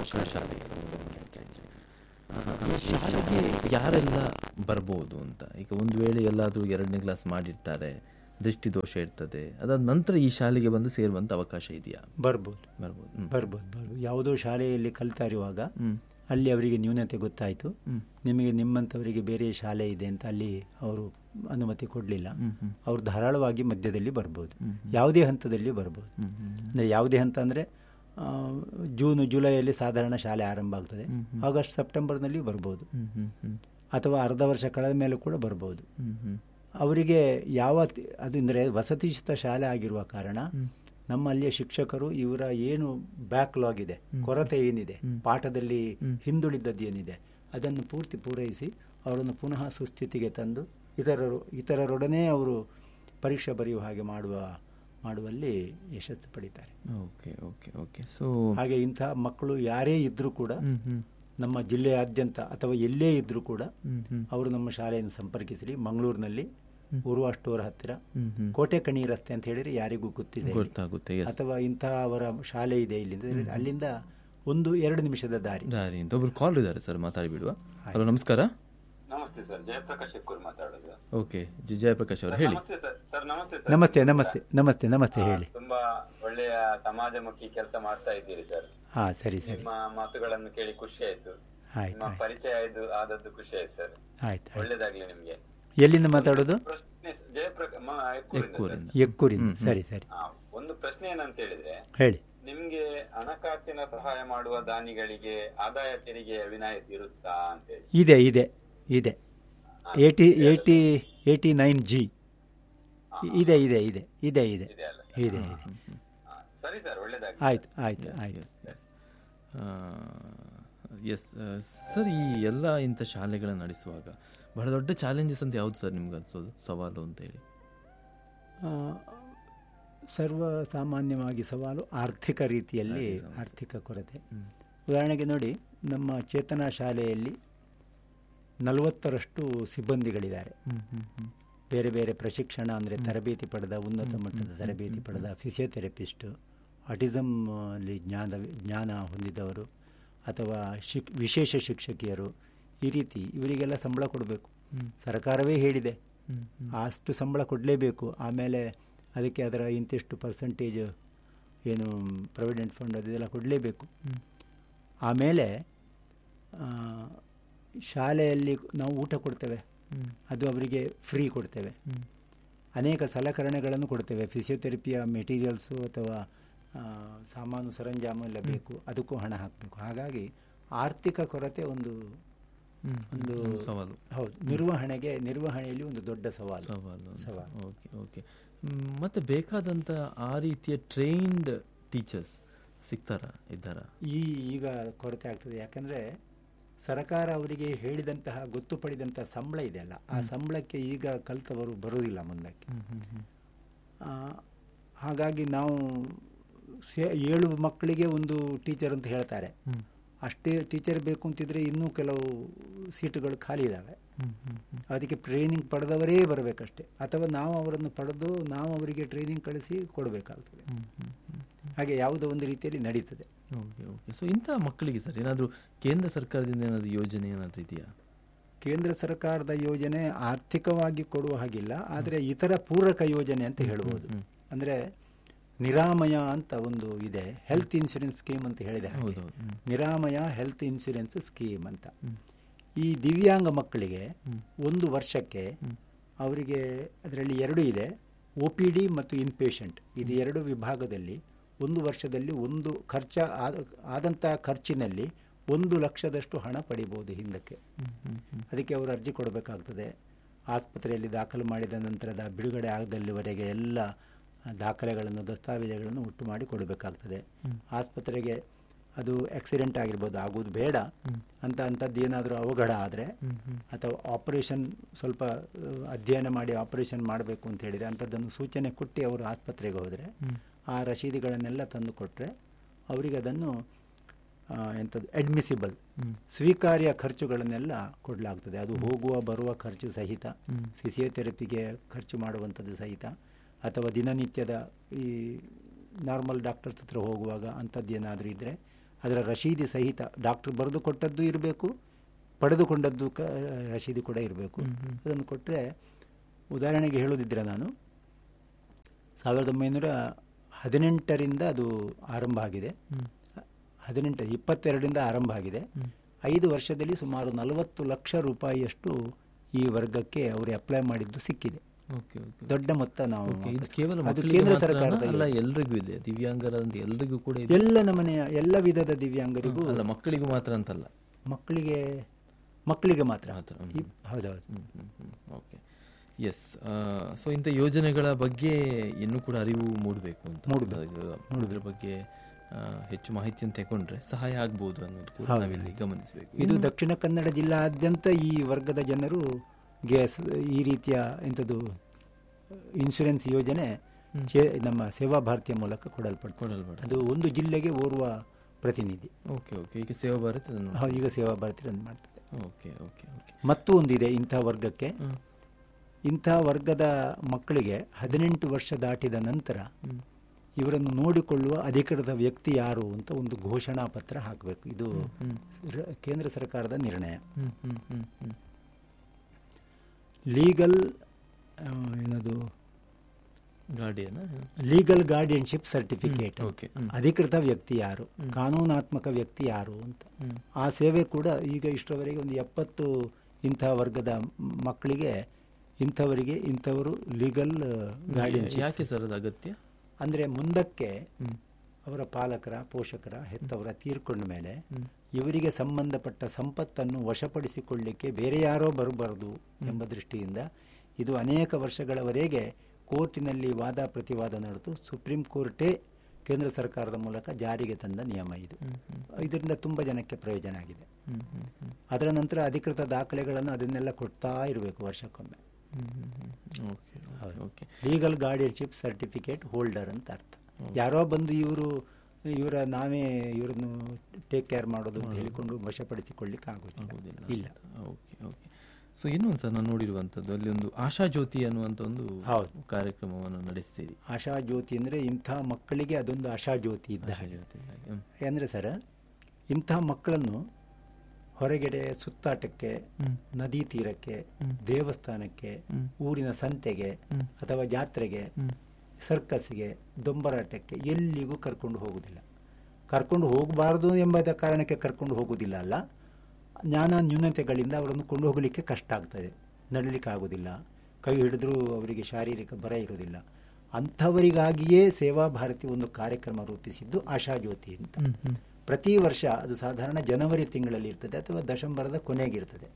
ಭಾಷಾ ಶಾಲೆ ಆ, ಈ ಶಾಲೆಗೆ ಯಾರೆಲ್ಲ ಬರ್ಬೋದು ಅಂತ ಈಗ ಒಂದು ವೇಳೆ ಎಲ್ಲಾದರೂ ಎರಡನೇ ಕ್ಲಾಸ್ ಮಾಡಿರ್ತಾರೆ ದೃಷ್ಟಿದೋಷ ಇರ್ತದೆ ಅದಾದ ನಂತರ ಈ ಶಾಲೆಗೆ ಬಂದು ಸೇರುವಂತ ಅವಕಾಶ ಇದೆಯಾ ಬರ್ಬೋದು ಬರ್ಬೋದು ಹ್ಮ್. ಬರ್ಬೋದು ಬರ್ಬೋದು ಯಾವುದೋ ಶಾಲೆಯಲ್ಲಿ ಕಲಿತಾ ಇರುವಾಗ ಹ್ಮ್. ಅಲ್ಲಿ ಅವರಿಗೆ ನ್ಯೂನತೆ ಗೊತ್ತಾಯಿತು ಹ್ಮ್. ನಿಮಗೆ ನಿಮ್ಮಂಥವರಿಗೆ ಬೇರೆ ಶಾಲೆ ಇದೆ ಅಂತ ಅಲ್ಲಿ ಅವರು ಅನುಮತಿ ಕೊಡಲಿಲ್ಲ ಹ್ಮ್, ಹ್ಮ್. ಅವರು ಧಾರಾಳವಾಗಿ ಮಧ್ಯದಲ್ಲಿ ಬರ್ಬೋದು ಹ್ಮ್, ಯಾವುದೇ ಹಂತದಲ್ಲಿ ಬರ್ಬೋದು ಹ್ಮ್, ಹ್ಮ್, ಅಂದರೆ ಯಾವುದೇ ಹಂತ ಅಂದರೆ ಜೂನ್ ಜುಲೈಯಲ್ಲಿ ಸಾಧಾರಣ ಶಾಲೆ ಆರಂಭ ಆಗ್ತದೆ ಹ್ಮ್, ಹ್ಮ್. ಆಗಸ್ಟ್ ಸೆಪ್ಟೆಂಬರ್ನಲ್ಲಿ ಬರ್ಬೋದು ಹ್ಮ್, ಹ್ಮ್, ಹ್ಮ್. ಅಥವಾ ಅರ್ಧ ವರ್ಷ ಕಳೆದ ಮೇಲೆ ಕೂಡ ಬರ್ಬೋದು ಹ್ಮ್, ಹ್ಮ್. ಅವರಿಗೆ ಯಾವ ತಿ- ಅದು ಅಂದರೆ ವಸತಿಯುತ ಶಾಲೆ ಆಗಿರುವ ಕಾರಣ ಹ್ಮ್. ನಮ್ಮ ಅಲ್ಲಿಯ ಶಿಕ್ಷಕರು ಇವರ ಏನು ಬ್ಯಾಕ್ಲಾಗ್ ಇದೆ ಕೊರತೆ ಏನಿದೆ ಪಾಠದಲ್ಲಿ ಹಿಂದುಳಿದದ್ದು ಏನಿದೆ ಅದನ್ನು ಪೂರ್ತಿ ಪೂರೈಸಿ ಅವರನ್ನು ಪುನಃ ಸುಸ್ಥಿತಿಗೆ ತಂದು ಇತರರು ಇತರರೊಡನೆ ಅವರು ಪರೀಕ್ಷೆ ಬರೆಯುವ ಹಾಗೆ ಮಾಡುವ ಮಾಡುವಲ್ಲಿ ಯಶಸ್ಸು ಪಡಿತಾರೆ ಓಕೆ ಓಕೆ ಓಕೆ ಸೊ ಹಾಗೆ ಇಂತಹ ಮಕ್ಕಳು ಯಾರೇ ಇದ್ದರೂ ಕೂಡ ಹ್ಮ್, ಹ್ಮ್. ನಮ್ಮ ಜಿಲ್ಲೆಯಾದ್ಯಂತ ಅಥವಾ ಎಲ್ಲೇ ಇದ್ದರೂ ಕೂಡ ಹ್ಮ್, ಹ್ಮ್. ಅವರು ನಮ್ಮ ಶಾಲೆಯನ್ನು ಸಂಪರ್ಕಿಸಲಿ ಮಂಗಳೂರಿನಲ್ಲಿ ಉರುವ ಸ್ಟೋರ್ ಹತ್ತಿರ ಹ್ಮ್, ಹ್ಮ್. ಕೋಟೆ ಕಣಿ ರಸ್ತೆ ಅಂತ ಹೇಳಿದ್ರೆ ಯಾರಿಗೂ ಗೊತ್ತಿದೆ ಇಲ್ಲಿ. ಗೊತ್ತಾಗುತ್ತೆ yes. ಅಥವಾ ಇಂತಹ ಅವರ ಶಾಲೆ ಇದೆ ಇಲ್ಲಿಂದ ಅಲ್ಲಿಂದ ಒಂದು ಎರಡು ನಿಮಿಷದ ದಾರಿ ದಾರಿ ಅಂತ ಒಬ್ರು ಕಾಲ್ ಇದ್ದಾರೆ ಸರ್ ಮಾತಾಡಿ ಬಿಡುವ ಹಲೋ ನಮಸ್ಕಾರ ನಮಸ್ತೆ ಸರ್ ಜಯಪ್ರಕಾಶ್ ಎಕ್ಕೂರ್ ಮಾತಾಡೋದು ಓಕೆ ಜಿ ಜಯಪ್ರಕಾಶ್ ಅವರು ಹೇಳಿ ನಮಸ್ತೆ ಸರ್ ಸರ್ ನಮಸ್ತೆ ಸರ್ ನಮಸ್ತೆ ನಮಸ್ತೆ ನಮಸ್ತೆ ನಮಸ್ತೆ ಹೇಳಿ ತುಂಬಾ ಒಳ್ಳೆಯ ಸಮಾಜಮುಖಿ ಕೆಲಸ ಮಾಡ್ತಾ ಇದ್ದೀರಿ ಸರ್ ಹಾ ಸರಿ ಸರಿ ನಿಮ್ಮ ಮಾತುಗಳನ್ನು ಕೇಳಿ ಖುಷಿ ಆಯ್ತು ಆಯ್ತು ನಿಮ್ಮ ಪರಿಚಯ ಆಯ್ತು ಆದದ್ದು ಖುಷಿ ಆಯ್ತು ಸರ್ ಆಯ್ತು ಆಯ್ತು ಒಳ್ಳೇದಾಗ್ಲಿ ನಿಮ್ಗೆ ಎಲ್ಲಿಂದ ಮಾತಾಡೋದು ಪ್ರಶ್ನೆ ಜಯಪ್ರಕಾಶ್ ಎಕ್ಕೂರಿಂದ ಸರ್. ಎಕ್ಕೂರಿಂದ ಎಕ್ಕೂರಿಂದ ಸರಿ ಸರಿ ಆ, ಒಂದು ಪ್ರಶ್ನೆ ಏನಂತ ಹೇಳಿದ್ರೆ ಹೇಳಿ ನಿಮ್ಗೆ ಹಣಕಾಸಿನ ಸಹಾಯ ಮಾಡುವ ದಾನಿಗಳಿಗೆ ಆದಾಯ ತೆರಿಗೆಯ ವಿನಾಯಿತಿ ಇರುತ್ತಾ ಅಂತ ಹೇಳಿ ಇದೆ ಇದೆ ಇದೆ eighty eighty eighty nine G ಇದೆ ಇದೆ ಇದೆ ಇದೆ ಇದೆ ಇದೆ ಅಲ್ಲ ಇದೆ ಇದೆ ಆ, ಸರಿ ಸರ್ ಒಳ್ಳೇದಾಗ್ಲಿ ಆಯ್ತು ಆಯ್ತು ಆಯ್ತು ಎಸ್ ಸರ್ ಈ ಎಲ್ಲ ಇಂಥ ಶಾಲೆಗಳನ್ನು ನಡೆಸುವಾಗ ಬಹಳ ದೊಡ್ಡ ಚಾಲೆಂಜಸ್ ಅಂತ ಯಾವುದು ಸರ್ ನಿಮ್ಗೆ ಅನ್ಸೋದು ಸವಾಲು ಅಂತ ಹೇಳಿ ಆ, ಸರ್ವ ಸಾಮಾನ್ಯವಾಗಿ ಸವಾಲು ಆರ್ಥಿಕ ರೀತಿಯಲ್ಲಿ ಆರ್ಥಿಕ ಕೊರತೆ ಉದಾಹರಣೆಗೆ ನೋಡಿ ನಮ್ಮ ಚೇತನ ಶಾಲೆಯಲ್ಲಿ ನಲವತ್ತರಷ್ಟು ಸಿಬ್ಬಂದಿಗಳಿದ್ದಾರೆ ಬೇರೆ ಬೇರೆ ಪ್ರಶಿಕ್ಷಣ ಅಂದರೆ ತರಬೇತಿ ಪಡೆದ ಉನ್ನತ ಮಟ್ಟದ ತರಬೇತಿ ಪಡೆದ ಫಿಸಿಯೋಥೆರಪಿಸ್ಟು ಆಟಿಸಮ್ ಅಲ್ಲಿ ಜ್ಞಾನ ಜ್ಞಾನ ಹೊಂದಿದವರು ಅಥವಾ ಶಿಕ್ ವಿಶೇಷ ಶಿಕ್ಷಕಿಯರು ಈ ರೀತಿ ಇವರಿಗೆಲ್ಲ ಸಂಬಳ ಕೊಡಬೇಕು ಸರ್ಕಾರವೇ ಹೇಳಿದೆ ಅಷ್ಟು ಸಂಬಳ ಕೊಡಲೇಬೇಕು ಆಮೇಲೆ ಅದಕ್ಕೆ ಅದರ ಇಂತಿಷ್ಟು ಪರ್ಸೆಂಟೇಜ್ ಏನು ಪ್ರಾವಿಡೆಂಟ್ ಫಂಡ್ ಅದೆಲ್ಲ ಕೊಡಲೇಬೇಕು ಆಮೇಲೆ ಆ, ಶಾಲೆಯಲ್ಲಿ ನಾವು ಊಟ ಕೊಡ್ತೇವೆ ಅದು ಅವರಿಗೆ ಫ್ರೀ ಕೊಡ್ತೇವೆ ಅನೇಕ ಸಲಕರಣೆಗಳನ್ನು ಕೊಡ್ತೇವೆ ಫಿಸಿಯೋಥೆರಪಿಯ ಮೆಟೀರಿಯಲ್ಸು ಅಥವಾ ಆ, ಸಾಮಾನು ಸರಂಜಾಮು ಎಲ್ಲ ಬೇಕು ಅದಕ್ಕೂ ಹಣ ಹಾಕಬೇಕು ಹಾಗಾಗಿ ಆರ್ಥಿಕ ಕೊರತೆ ಒಂದು ಒಂದು ಸವಾಲು ಹೌದು ನಿರ್ವಹಣೆಗೆ ನಿರ್ವಹಣೆಯಲ್ಲಿ ಒಂದು ದೊಡ್ಡ ಸವಾಲು ಸವಾಲು ಸವಾಲು ಓಕೆ ಓಕೆ ಮತ್ತೆ ಬೇಕಾದಂಥ ಆ ರೀತಿಯ ಟ್ರೈನ್ಡ್ ಟೀಚರ್ಸ್ ಸಿಗ್ತಾರಾ ಇದ್ದಾರಾ ಈ ಈಗ ಕೊರತೆ ಆಗ್ತದೆ ಯಾಕಂದರೆ ಸರ್ಕಾರ ಅವರಿಗೆ ಹೇಳಿದಂತಹ ಗೊತ್ತುಪಡಿದಂತಹ ಸಂಬಳ ಇದೆಯಲ್ಲ ಆ ಸಂಬಳಕ್ಕೆ ಈಗ ಕಲ್ತವರು ಬರುವುದಿಲ್ಲ ಮುಂದಕ್ಕೆ ಆ, ಹಾಗಾಗಿ ನಾವು ಸೇ ಏಳು ಮಕ್ಕಳಿಗೆ ಒಂದು ಟೀಚರ್ ಅಂತ ಹೇಳ್ತಾರೆ ಅಷ್ಟೇ ಟೀಚರ್ ಬೇಕು ಅಂತಿದ್ರೆ ಇನ್ನೂ ಕೆಲವು ಸೀಟುಗಳು ಖಾಲಿ ಇದ್ದಾವೆ ಅದಕ್ಕೆ ಟ್ರೈನಿಂಗ್ ಪಡೆದವರೇ ಬರಬೇಕಷ್ಟೆ ಅಥವಾ ನಾವು ಅವರನ್ನು ಪಡೆದು ನಾವು ಅವರಿಗೆ ಟ್ರೈನಿಂಗ್ ಕಳಿಸಿ ಕೊಡಬೇಕಾಗ್ತದೆ ಹಾಗೆ ಯಾವುದೋ ಒಂದು ರೀತಿಯಲ್ಲಿ ನಡೀತದೆ ಓಕೆ ಓಕೆ ಸೊ ಇಂಥ ಮಕ್ಕಳಿಗೆ ಸರ್ ಏನಾದರೂ ಕೇಂದ್ರ ಸರ್ಕಾರದಿಂದ ಏನಾದರೂ ಯೋಜನೆ ಏನಾದರೂ ಇದೆಯಾ ಕೇಂದ್ರ ಸರ್ಕಾರದ ಯೋಜನೆ ಆರ್ಥಿಕವಾಗಿ ಕೊಡುವ ಹಾಗಿಲ್ಲ ಆದರೆ ಇತರ ಪೂರಕ ಯೋಜನೆ ಅಂತ ಹೇಳ್ಬೋದು ಅಂದರೆ ನಿರಾಮಯ ಅಂತ ಒಂದು ಇದೆ ಹೆಲ್ತ್ ಇನ್ಶೂರೆನ್ಸ್ ಸ್ಕೀಮ್ ಅಂತ ಹೇಳಿದೆ ಹಾಗೆ. ಹೌದೌದು ಹ್ಮ್. ನಿರಾಮಯ ಹೆಲ್ತ್ ಇನ್ಶೂರೆನ್ಸ್ ಸ್ಕೀಮ್ ಅಂತ ಈ ದಿವ್ಯಾಂಗ ಮಕ್ಕಳಿಗೆ ಒಂದು ವರ್ಷಕ್ಕೆ ಅವರಿಗೆ ಅದರಲ್ಲಿ ಎರಡು ಇದೆ ಒ ಪಿ ಡಿ ಮತ್ತು ಇನ್ಪೇಷಂಟ್ ಇದು ಎರಡು ವಿಭಾಗದಲ್ಲಿ ಒಂದು ವರ್ಷದಲ್ಲಿ ಒಂದು ಖರ್ಚ ಆದ ಆದಂಥ ಖರ್ಚಿನಲ್ಲಿ ಒಂದು ಲಕ್ಷದಷ್ಟು ಹಣ ಪಡಿಬೋದು ಹಿಂದಕ್ಕೆ ಅದಕ್ಕೆ ಅವರು ಅರ್ಜಿ ಕೊಡಬೇಕಾಗ್ತದೆ ಆಸ್ಪತ್ರೆಯಲ್ಲಿ ದಾಖಲು ಮಾಡಿದ ನಂತರದ ಬಿಡುಗಡೆ ಆಗದಲ್ಲಿವರೆಗೆ ಎಲ್ಲ ದಾಖಲೆಗಳನ್ನು ದಸ್ತಾವೇಜುಗಳನ್ನು ಒಟ್ಟು ಮಾಡಿ ಕೊಡಬೇಕಾಗ್ತದೆ ಆಸ್ಪತ್ರೆಗೆ ಅದು ಆಕ್ಸಿಡೆಂಟ್ ಆಗಿರ್ಬೋದು ಆಗುವುದು ಬೇಡ ಅಂತ ಅಂಥದ್ದು ಏನಾದರೂ ಅವಘಡ ಆದರೆ ಅಥವಾ ಆಪರೇಷನ್ ಸ್ವಲ್ಪ ಆ, ಅಧ್ಯಯನ ಮಾಡಿ ಆಪರೇಷನ್ ಮಾಡಬೇಕು ಅಂತ ಹೇಳಿದರೆ ಅಂಥದ್ದನ್ನು ಸೂಚನೆ ಕೊಟ್ಟು ಅವರು ಆಸ್ಪತ್ರೆಗೆ ಹೋದರೆ ಆ ರಶೀದಿಗಳನ್ನೆಲ್ಲ ತಂದು ಕೊಟ್ಟರೆ ಅವರಿಗೆ ಅದನ್ನು ಆ, ಎಂಥದ್ದು ಅಡ್ಮಿಸಿಬಲ್ ಸ್ವೀಕಾರ್ಯ ಖರ್ಚುಗಳನ್ನೆಲ್ಲ ಕೊಡಲಾಗ್ತದೆ ಅದು ಹೋಗುವ ಬರುವ ಖರ್ಚು ಸಹಿತ ಫಿಸಿಯೋಥೆರಪಿಗೆ ಖರ್ಚು ಮಾಡುವಂಥದ್ದು ಸಹಿತ ಅಥವಾ ದಿನನಿತ್ಯದ ಈ ನಾರ್ಮಲ್ ಡಾಕ್ಟರ್ಸ್ ಹತ್ರ ಹೋಗುವಾಗ ಅಂಥದ್ದು ಏನಾದರೂ ಇದ್ದರೆ ಅದರ ರಶೀದಿ ಸಹಿತ ಡಾಕ್ಟರ್ ಬರೆದು ಕೊಟ್ಟದ್ದು ಇರಬೇಕು ಪಡೆದುಕೊಂಡದ್ದು ಕ ರಶೀದಿ ಕೂಡ ಇರಬೇಕು ಅದನ್ನು ಕೊಟ್ಟರೆ ಉದಾಹರಣೆಗೆ ಹೇಳೋದಿದ್ರೆ ನಾನು ಸಾವಿರದ ಒಂಬೈನೂರ ಹದಿನೆಂಟರಿಂದ ಅದು ಆರಂಭ ಆಗಿದೆ ಹದಿನೆಂಟು ಇಪ್ಪತ್ತೆರಡರಿಂದ ಆರಂಭ ಆಗಿದೆ ಐದು ವರ್ಷದಲ್ಲಿ ಸುಮಾರು ನಲವತ್ತು ಲಕ್ಷ ರೂಪಾಯಿಯಷ್ಟು ಈ ವರ್ಗಕ್ಕೆ ಅವರು ಅಪ್ಲೈ ಮಾಡಿದ್ದು ಸಿಕ್ಕಿದೆ ಓಕೆ ಓಕೆ ದೊಡ್ಡ ಮೊತ್ತ ನಾವು ಓಕೆ ಇದು ಕೇವಲ ಅದು ಮಕ್ಕಳಿಗೆ ಕೇಂದ್ರ ಮಾತ್ರನಾ? ಸರ್ಕಾರದ ಅಲ್ಲ ಎಲ್ರಿಗೂ ಇದೆ ದಿವ್ಯಾಂಗರಂತ ಎಲ್ರಿಗೂ ಕೂಡ ಇದೆ ಎಲ್ಲ ನಮನೆಯ ಎಲ್ಲ ವಿಧದ ದಿವ್ಯಾಂಗರಿಗೂ ಅಲ್ಲ ಮಕ್ಕಳಿಗೂ ಮಾತ್ರ ಅಂತಲ್ಲ ಮಕ್ಕಳಿಗೆ ಮಕ್ಕಳಿಗೆ ಮಾತ್ರ ಮಾತ್ರ, ಹ್ಮ್. ಈ- ಹೌದೌದು ಓಕೆ ಎಸ್ ಸೊ ಇಂಥ ಯೋಜನೆಗಳ ಬಗ್ಗೆ ಇನ್ನೂ ಕೂಡ ಅರಿವು ಮೂಡಬೇಕು ಅಂತ ಮೂಡ್ಬೇಕು. ಅದು ಇದ್ರ ಬಗ್ಗೆ ಆ, ಹೆಚ್ಚು ಮಾಹಿತಿಯನ್ನು ತಗೊಂಡ್ರೆ ಸಹಾಯ ಆಗ್ಬೋದು ಅನ್ನೋದು ಕೂಡ ಹೌದು. ನಾವಿಲ್ಲಿ ಗಮನಿಸಬೇಕು ಇದು ದಕ್ಷಿಣ ಕನ್ನಡ ಜಿಲ್ಲಾದ್ಯಂತ ಈ ವರ್ಗದ ಜನರು ಗ್ಯಾಸ್ ಈ ರೀತಿಯ ಇಂಥದ್ದು ಇನ್ಶೂರೆನ್ಸ್ ಯೋಜನೆ ಚೇ- ನಮ್ಮ ಸೇವಾ ಭಾರತಿಯ ಮೂಲಕ ಕೊಡಲ್ಪಡ್ತದೆ ಕೊಡಲ್ಪಡ್ತದೆ. ಅದು ಒಂದು ಜಿಲ್ಲೆಗೆ ಓರ್ವ ಪ್ರತಿನಿಧಿ ಓಕೆ ಓಕೆ ಈಗ ಸೇವಾ ಭಾರತ್ ಅದನ್ನು ಹೌದು, ಈಗ ಸೇವಾ ಭಾರತಿ ರನ್ ಮಾಡ್ತದೆ ಓಕೆ ಓಕೆ ಓಕೆ ಮತ್ತು ಒಂದಿದೆ ಇಂಥ ವರ್ಗಕ್ಕೆ ಹ್ಮ್. ಇಂಥ ವರ್ಗದ ಮಕ್ಕಳಿಗೆ ಹದಿನೆಂಟು ವರ್ಷ ದಾಟಿದ ನಂತರ ಹ್ಮ್. ಇವರನ್ನು ನೋಡಿಕೊಳ್ಳುವ ಅಧಿಕೃತ ವ್ಯಕ್ತಿ ಯಾರು ಅಂತ ಒಂದು ಘೋಷಣಾ ಪತ್ರ ಹಾಕಬೇಕು ಇದು ಹ್ಮ್. ರ- ಕೇಂದ್ರ ಸರ್ಕಾರದ ನಿರ್ಣಯ ಹ್ಮ್ ಹ್ಮ್ ಹ್ಮ್ ಹ್ಮ್ ಲೀಗಲ್ ಆ, ಏನದು ಗಾಡಿಯನ್ನ ಲೀಗಲ್ ಗಾರ್ಡಿಯನ್ಶಿಪ್ ಸರ್ಟಿಫಿಕೇಟ್ ಹ್ಮ್, okay, ಹ್ಮ್. ಅಧಿಕೃತ ವ್ಯಕ್ತಿ ಯಾರು ಕಾನೂನಾತ್ಮಕ ವ್ಯಕ್ತಿ ಯಾರು ಅಂತ ಹ್ಮ್. ಆ ಸೇವೆ ಕೂಡ ಈಗ ಇಷ್ಟರವರೆಗೆ ಒಂದು ಎಪ್ಪತ್ತು ಇಂಥ ವರ್ಗದ ಮ್- ಮಕ್ಕಳಿಗೆ ಇಂಥವರಿಗೆ ಇಂಥವರು ಲೀಗಲ್ ಗಾರ್ಡಿಯನ್ಶಿಪ್ ಯಾಕೆ ಸರ್ ಅದು ಅಗತ್ಯ ಅಂದರೆ ಮುಂದಕ್ಕೆ ಹ್ಮ್. ಅವರ ಪಾಲಕರ ಪೋಷಕರ ಹೆತ್ತವರ ತೀರ್ಕೊಂಡ ಮೇಲೆ ಹ್ಮ್. ಇವರಿಗೆ ಸಂಬಂಧಪಟ್ಟ ಸಂಪತ್ತನ್ನು ವಶಪಡಿಸಿಕೊಳ್ಳಿಕ್ಕೆ ಬೇರೆ ಯಾರೋ ಬರಬಾರದು ಎಂಬ ದೃಷ್ಟಿಯಿಂದ ಇದು ಅನೇಕ ವರ್ಷಗಳವರೆಗೆ ಕೋರ್ಟಿನಲ್ಲಿ ವಾದ ಪ್ರತಿವಾದ ನಡೆದು ಸುಪ್ರೀಂ ಕೋರ್ಟೇ ಕೇಂದ್ರ ಸರ್ಕಾರದ ಮೂಲಕ ಜಾರಿಗೆ ತಂದ ನಿಯಮ ಇದು ಇದರಿಂದ ತುಂಬ ಜನಕ್ಕೆ ಪ್ರಯೋಜನ ಆಗಿದೆ ಹ್ಮ್ ಹ್ಮ್ ಹ್ಮ್ ಅದರ ನಂತರ ಅಧಿಕೃತ ದಾಖಲೆಗಳನ್ನು ಅದನ್ನೆಲ್ಲ ಕೊಡ್ತಾ ಇರಬೇಕು ವರ್ಷಕ್ಕೊಮ್ಮೆ ಹ್ಮ್ ಹ್ಮ್ ಹ್ಮ್ okay okay legal guardianship certificate holder ಅಂತ ಅರ್ಥ ಯಾರೋ ಬಂದು ಇವರು ಇವರ ನಾವೇ ಇವರನ್ನು ಟೇಕ್ ಕೇರ್ ಮಾಡೋದು ಅಂತ ಹೇಳಿಕೊಂಡು ವಶಪಡಿಸಿಕೊಳ್ಳಿಕ್ಕೆ ಆಗೋದಿಲ್ಲ ಆಗೋದಿಲ್ಲ ಇಲ್ಲ ಓಕೆ ಓಕೆ ಸೊ ಇನ್ನೊಂದು ಸರ್ ನಾನು ನೋಡಿರುವಂಥದ್ದು ಅಲ್ಲಿ ಒಂದು ಆಶಾ ಜ್ಯೋತಿ ಅನ್ನುವಂಥ ಒಂದು ಹೌದು. ಕಾರ್ಯಕ್ರಮವನ್ನು ನಡೆಸ್ತೀರಿ ಆಶಾ ಜ್ಯೋತಿ ಅಂದರೆ ಇಂಥ ಮಕ್ಕಳಿಗೆ ಅದೊಂದು ಆಶಾ ಜ್ಯೋತಿ ಇದ್ದ ಆಶಾ ಹಾಗೆ ಜ್ಯೋತಿ ಹ್ಮ್. ಅಂದರೆ ಸರ್ ಇಂಥ ಮಕ್ಕಳನ್ನು ಹೊರಗಡೆ ಸುತ್ತಾಟಕ್ಕೆ ಹ್ಮ್. ನದಿ ತೀರಕ್ಕೆ ಹ್ಮ್. ದೇವಸ್ಥಾನಕ್ಕೆ ಹ್ಮ್. ಊರಿನ ಸಂತೆಗೆ ಹ್ಮ್. ಅಥವಾ ಜಾತ್ರೆಗೆ ಹ್ಮ್. ಸರ್ಕಸ್ಗೆ ದೊಂಬರಾಟಕ್ಕೆ ಎಲ್ಲಿಗೂ ಕರ್ಕೊಂಡು ಹೋಗುವುದಿಲ್ಲ ಕರ್ಕೊಂಡು ಹೋಗಬಾರದು ಎಂಬ ಕಾರಣಕ್ಕೆ ಕರ್ಕೊಂಡು ಹೋಗುವುದಿಲ್ಲ ಅಲ್ಲ ಜ್ಞಾನ ನ್ಯೂನತೆಗಳಿಂದ ಅವರನ್ನು ಕೊಂಡು ಹೋಗಲಿಕ್ಕೆ ಕಷ್ಟ ಆಗ್ತದೆ ನಡಲಿಕ್ಕೆ ಆಗೋದಿಲ್ಲ ಕೈ ಹಿಡಿದ್ರೂ ಅವರಿಗೆ ಶಾರೀರಿಕ ಬರ ಇರೋದಿಲ್ಲ ಅಂಥವರಿಗಾಗಿಯೇ ಸೇವಾ ಭಾರತಿ ಒಂದು ಕಾರ್ಯಕ್ರಮ ರೂಪಿಸಿದ್ದು ಆಶಾ ಜ್ಯೋತಿ ಅಂತ ಹ್ಮ್, ಹ್ಮ್. ಪ್ರತಿ ವರ್ಷ ಅದು ಸಾಧಾರಣ ಜನವರಿ ತಿಂಗಳಲ್ಲಿ ಇರ್ತದೆ ಅಥವಾ ದಶಂಬರದ ಕೊನೆಗಿರ್ತದೆ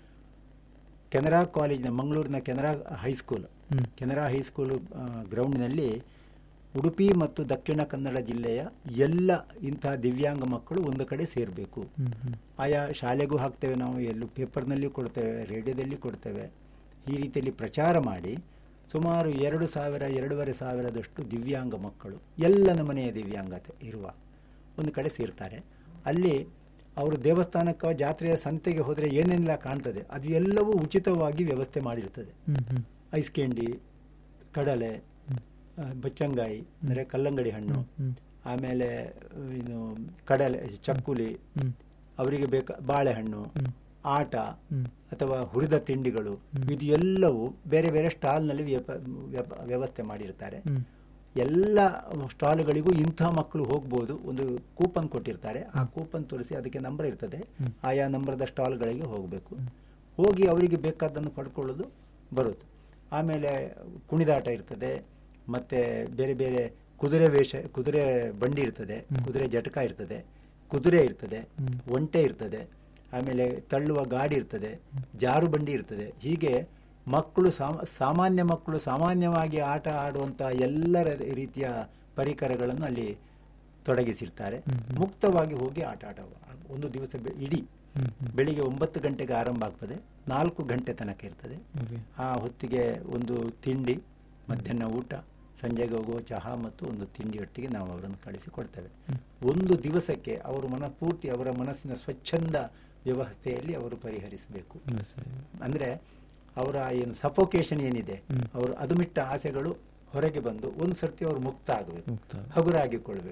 ಕೆನರಾ ಕಾಲೇಜಿನ ಮಂಗಳೂರಿನ ಕೆನರಾ ಹೈಸ್ಕೂಲ್ ಹ್ಮ್. ಕೆನರಾ ಹೈಸ್ಕೂಲ್ ಆ, ಗ್ರೌಂಡ್ನಲ್ಲಿ ಉಡುಪಿ ಮತ್ತು ದಕ್ಷಿಣ ಕನ್ನಡ ಜಿಲ್ಲೆಯ ಎಲ್ಲ ಇಂಥ ದಿವ್ಯಾಂಗ ಮಕ್ಕಳು ಒಂದು ಕಡೆ ಸೇರಬೇಕು ಹ್ಮ್, ಹ್ಮ್. ಆಯಾ ಶಾಲೆಗೂ ಹಾಕ್ತೇವೆ ನಾವು ಎಲ್ಲೂ ಪೇಪರ್ನಲ್ಲಿ ಕೊಡ್ತೇವೆ ರೇಡಿಯೋದಲ್ಲಿ ಕೊಡ್ತೇವೆ ಈ ರೀತಿಯಲ್ಲಿ ಪ್ರಚಾರ ಮಾಡಿ ಸುಮಾರು ಎರಡು ಸಾವಿರ ಎರಡೂವರೆ ಸಾವಿರದಷ್ಟು ದಿವ್ಯಾಂಗ ಮಕ್ಕಳು ಎಲ್ಲ ನಮನೆಯ ದಿವ್ಯಾಂಗತೆ ಇರುವ ಒಂದು ಕಡೆ ಸೇರ್ತಾರೆ ಅಲ್ಲಿ ಅವರು ದೇವಸ್ಥಾನಕ್ಕೆ ಜಾತ್ರೆಯ ಸಂತೆಗೆ ಹೋದರೆ ಏನೆಲ್ಲ ಕಾಣ್ತದೆ ಅದು ಎಲ್ಲವೂ ಉಚಿತವಾಗಿ ವ್ಯವಸ್ಥೆ ಮಾಡಿರ್ತದೆ ಹ್ಮ್, ಹ್ಮ್. ಐಸ್ ಕ್ಯಾಂಡಿ ಕಡಲೆ ಆ, ಬಚ್ಚಂಗಾಯಿ ಅಂದರೆ ಕಲ್ಲಂಗಡಿ ಹಣ್ಣು ಹ್ಮ್. ಆಮೇಲೆ ಇದು ಕಡಲೆ ಚಕ್ಕುಲಿ ಹ್ಮ್. ಅವರಿಗೆ ಬೇಕಾ ಬಾಳೆಹಣ್ಣು ಹ್ಮ್. ಆಟ ಹ್ಮ್. ಅಥವಾ ಹುರಿದ ತಿಂಡಿಗಳು ಇದು ಎಲ್ಲವೂ ಬೇರೆ ಬೇರೆ ಸ್ಟಾಲ್ನಲ್ಲಿ ವ್ಯಪ- ವ್ಯಪ- ವ್ಯವಸ್ಥೆ ಮಾಡಿರ್ತಾರೆ ಹ್ಮ್. ಎಲ್ಲ ಸ್ಟಾಲ್ಗಳಿಗೂ ಇಂಥ ಮಕ್ಕಳು ಹೋಗ್ಬೋದು ಒಂದು ಕೂಪನ್ ಕೊಟ್ಟಿರ್ತಾರೆ ಆ ಕೂಪನ್ ತೋರಿಸಿ ಅದಕ್ಕೆ ನಂಬರ್ ಇರ್ತದೆ ಆಯಾ ನಂಬರ್ದ ಸ್ಟಾಲ್ಗಳಿಗೆ ಹೋಗಬೇಕು ಹೋಗಿ ಅವರಿಗೆ ಬೇಕಾದ್ದನ್ನು ಪಡ್ಕೊಳ್ಳೋದು ಬರುವುದು ಆಮೇಲೆ ಕುಣಿದಾಟ ಇರ್ತದೆ ಮತ್ತೆ ಬೇರೆ ಬೇರೆ ಕುದುರೆ ವೇಷ ಕುದುರೆ ಬಂಡಿ ಇರ್ತದೆ ಕುದುರೆ ಜಟಕ ಇರ್ತದೆ ಕುದುರೆ ಇರ್ತದೆ ಒಂಟೆ ಇರ್ತದೆ ಆಮೇಲೆ ತಳ್ಳುವ ಗಾಡಿ ಇರ್ತದೆ ಜಾರು ಬಂಡಿ ಇರ್ತದೆ ಹೀಗೆ ಮಕ್ಕಳು ಸಾಮ- ಸಾಮಾನ್ಯ ಮಕ್ಕಳು ಸಾಮಾನ್ಯವಾಗಿ ಆಟ ಆಡುವಂತಹ ಎಲ್ಲ ರ- ರೀತಿಯ ಪರಿಕರಗಳನ್ನು ಅಲ್ಲಿ ತೊಡಗಿಸಿರ್ತಾರೆ ಮುಕ್ತವಾಗಿ ಹೋಗಿ ಆಟ ಆಡುವ ಒಂದು ದಿವಸ ಬೆ- ಇಡೀ ಬೆಳಿಗ್ಗೆ ಒಂಬತ್ತು ಗಂಟೆಗೆ ಆರಂಭ ಆಗ್ತದೆ ನಾಲ್ಕು ಗಂಟೆ ತನಕ ಇರ್ತದೆ Okay. ಆ ಹೊತ್ತಿಗೆ ಒಂದು ತಿಂಡಿ ಮಧ್ಯಾಹ್ನ ಊಟ ಸಂಜೆಗೆ ಹೋಗುವ ಚಹಾ ಮತ್ತು ಒಂದು ತಿಂಡಿಯೊಟ್ಟಿಗೆ ನಾವು ಅವರನ್ನು ಕಳಿಸಿಕೊಡ್ತೇವೆ ಒಂದು ದಿವಸಕ್ಕೆ ಅವರು ಮನಪೂರ್ತಿ ಅವರ ಮನಸ್ಸಿನ ಸ್ವಚ್ಛಂದ ವ್ಯವಸ್ಥೆಯಲ್ಲಿ ಅವರು ಪರಿಹರಿಸಬೇಕು Yes, sir. ಅಂದ್ರೆ ಅವರ ಏನು ಸಫೋಕೇಶನ್ ಏನಿದೆ ಹ್ಮ್. ಅವರು ಅದುಮಿಟ್ಟ ಆಸೆಗಳು ಹೊರಗೆ ಬಂದು ಒಂದು ಸರ್ತಿ ಅವರು ಮುಕ್ತ ಆಗಬೇಕು ಮುಕ್ತ. ಹಗುರಾಗಿಕೊಳ್ಬೇಕು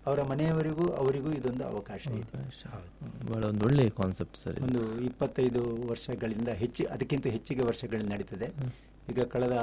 ಅವರ ಮನೆಯವರಿಗೂ ಅವರಿಗೂ ಇದೊಂದು ಅವಕಾಶ ಇದೆ ಅವಕಾಶ. ಬಹಳ ಒಂದು ಒಳ್ಳೆಯ ಕಾನ್ಸೆಪ್ಟ್ ಸರ್ ಇದು. ಒಂದು ಇಪ್ಪತ್ತೈದು ವರ್ಷಗಳಿಂದ ಹೆಚ್ಚು ಅದಕ್ಕಿಂತ ಹೆಚ್ಚಿಗೆ ವರ್ಷಗಳಿಂದ ನಡೀತದೆ ಈಗ ಕಳೆದ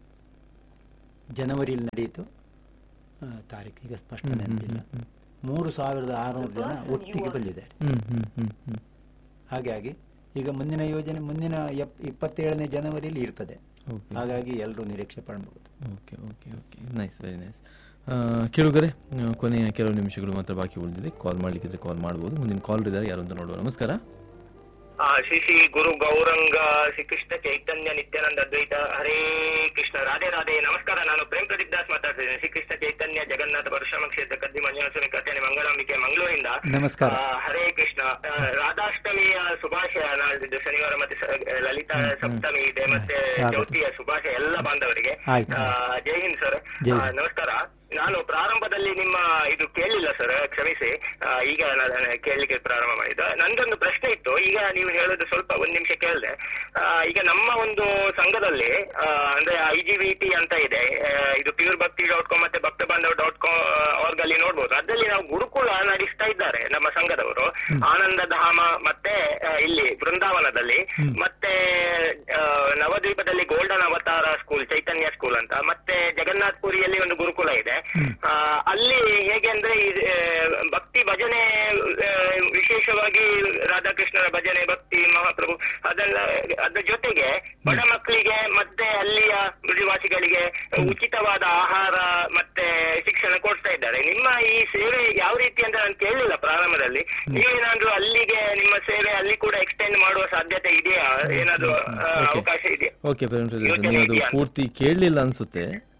ಜನವರಿಯಲ್ಲಿ ನಡೆಯಿತು ಆ, ತಾರೀಕು ಈಗ ಸ್ಪಷ್ಟ ಹ್ಮ್, ನೆನಪಿಲ್ಲ ಹ್ಮ್, ಮೂರು ಸಾವಿರದ ಆರುನೂರು ಜನ ಒಟ್ಟಿಗೆ ಬಂದಿದ್ದಾರೆ ಹ್ಮ್ ಹ್ಮ್ ಹ್ಮ್ ಹ್ಮ್ ಹಾಗಾಗಿ ಈಗ ಮುಂದಿನ ಯೋಜನೆ ಮುಂದಿನ ಎಪ್ ಇಪ್ಪತ್ತೇಳನೇ ಜನವರಿಯಲ್ಲಿ ಇರ್ತದೆ ಓಕೆ ಹಾಗಾಗಿ ಎಲ್ಲರೂ ನಿರೀಕ್ಷೆ ಪಡಬಹುದು okay okay okay nice very nice ಕೇಳುಗರೆ ಆ, ಕೊನೆಯ ಕೆಲವು ನಿಮಿಷಗಳು ಮಾತ್ರ ಬಾಕಿ ಉಳಿದಿದೆ ಕಾಲ್ ಮಾಡ್ಲಿಕ್ಕಿದ್ರೆ ಕಾಲ್ ಮಾಡ್ಬೋದು ಮುಂದಿನ ಕಾಲ್ ಇದ್ದಾರೆ ಯಾರು ಅಂತ ನೋಡುವ ನಮಸ್ಕಾರ ಆ, ಶ್ರೀ ಶ್ರೀ ಗುರು ಗೌರಂಗ ಶ್ರೀಕೃಷ್ಣ ಚೈತನ್ಯ ನಿತ್ಯಾನಂದ ಅದ್ವೈತ ಹರೇ ಕೃಷ್ಣ ರಾಧೆ ರಾಧೆ ನಮಸ್ಕಾರ ನಾನು ಪ್ರೇಮ್ ಪ್ರದೀಪ್ ದಾಸ್ ಮಾತಾಡ್ತಿದ್ದೇನೆ ಶ್ರೀಕೃಷ್ಣ ಚೈತನ್ಯ ಜಗನ್ನಾಥ ಪರಶುರಾಮ ಕ್ಷೇತ್ರ ಕದ್ದಿ ಮಂಜುನಾಥಸ್ವಾಮಿ ಕಥೆನೆ ಮಂಗಳಾಂಬಿಕೆ ಮಂಗಳೂರಿಂದ ನಮಸ್ಕಾರ. ಆ, ಹರೇ ಕೃಷ್ಣ ಆ, ರಾಧಾಷ್ಟಮಿಯ ಶುಭಾಶಯ ನಾಳಿದ್ದು ಶನಿವಾರ ಮತ್ತೆ ಸ- ಲಲಿತಾ ಸಪ್ತಮಿ ಇದೆ ಮತ್ತೆ ಸ್ವಾಗತ. ಜ್ಯೋತಿಯ ಶುಭಾಶಯ ಎಲ್ಲ ಬಾಂಧವರಿಗೆ ಆಯ್ತು. ಆ, ಜೈ ಹಿಂದ್ ಸರ್ ಜೈ ಆ, ಹಿಂದ್. ನಮಸ್ಕಾರ ನಾನು ಪ್ರಾರಂಭದಲ್ಲಿ ನಿಮ್ಮ ಇದು ಕೇಳಲಿಲ್ಲ ಸರ್ ಕ್ಷಮಿಸಿ ಆ, ಈಗ ನಾನು ಕೇಳಲಿಕ್ಕೆ ಪ್ರಾರಂಭ ಮಾಡಿದ್ದು ನನ್ಗೊಂದು ಪ್ರಶ್ನೆ ಇತ್ತು ಈಗ ನೀವು ಹೇಳೋದು ಸ್ವಲ್ಪ ಒಂದ್ ನಿಮಿಷ ಕೇಳಿದೆ ಈಗ ನಮ್ಮ ಒಂದು ಸಂಘದಲ್ಲಿ ಆ, ಅಂದ್ರೆ ಐ ಜಿ ವಿ ಟಿ ಅಂತ ಇದೆ ಆ, ಇದು ಪ್ಯೂರ್ ಭಕ್ತಿ ಡಾಟ್ ಕಾಮ್ ಮತ್ತೆ ಭಕ್ತ ಬಾಂಧವ್ ಡಾಟ್ ಕಾಮ್ ಆರ್ಗ್ ಅಲ್ಲಿ ನೋಡ್ಬೋದು ಅದ್ರಲ್ಲಿ ನಾವು ಗುರುಕುಲ ನಡೆಸ್ತಾ ಇದ್ದಾರೆ ನಮ್ಮ ಸಂಘದವರು ಆನಂದ ಧಾಮ ಮತ್ತೆ ಆ, ಇಲ್ಲಿ ಬೃಂದಾವನದಲ್ಲಿ ಮತ್ತೆ ಆ, ನವದ್ವೀಪದಲ್ಲಿ golden Avatar school Chaitanya school ಅಂತ ಮತ್ತೆ ಜಗನ್ನಾಥ್ ಪುರಿಯಲ್ಲಿ ಒಂದು ಗುರುಕುಲ ಇದೆ ಆ, ಅಲ್ಲಿ ಹೇಗೆ ಅಂದ್ರೆ ಈ, ಆ, ಭಕ್ತಿ ಭಜನೆ ಆ, ವಿಶೇಷವಾಗಿ ರಾಧಾಕೃಷ್ಣರ ಭಜನೆ ಭಕ್ತಿ ಮಹಾಪ್ರಭು ಅದೆಲ್ಲ ಅದ್ರ ಜೊತೆಗೆ ಬಡ ಮಕ್ಕಳಿಗೆ ಮತ್ತೆ ಅಲ್ಲಿಯ ಮೃದುವಾಸಿಗಳಿಗೆ ಉಚಿತವಾದ ಆಹಾರ ಮತ್ತೆ ಶಿಕ್ಷಣ ಕೊಡ್ತಾ ಇದ್ದಾರೆ ನಿಮ್ಮ ಈ ಸೇವೆ ಯಾವ ರೀತಿ ಅಂತ ನಾನು ಕೇಳಲಿಲ್ಲ ಪ್ರಾರಂಭದಲ್ಲಿ ನೀವೇನಾದ್ರೂ ಅಲ್ಲಿಗೆ ನಿಮ್ಮ ಸೇವೆ ಅಲ್ಲಿ ಕೂಡ ಎಕ್ಸ್ಟೆಂಡ್ ಮಾಡುವ ಸಾಧ್ಯತೆ ಇದೆಯಾ ಏನಾದ್ರು ಆ, Okay. ಅವಕಾಶ ಇದೆಯಾ ಓಕೆ ಪ್ರೇಮ್ ಪ್ರದೀಪ್ ಯೋಚನೆ ನೀವು ಅದು ಇದೆಯಾ? ಪೂರ್ತಿ ಕೇಳಲಿಲ್ಲ ಅನ್ಸುತ್ತೆ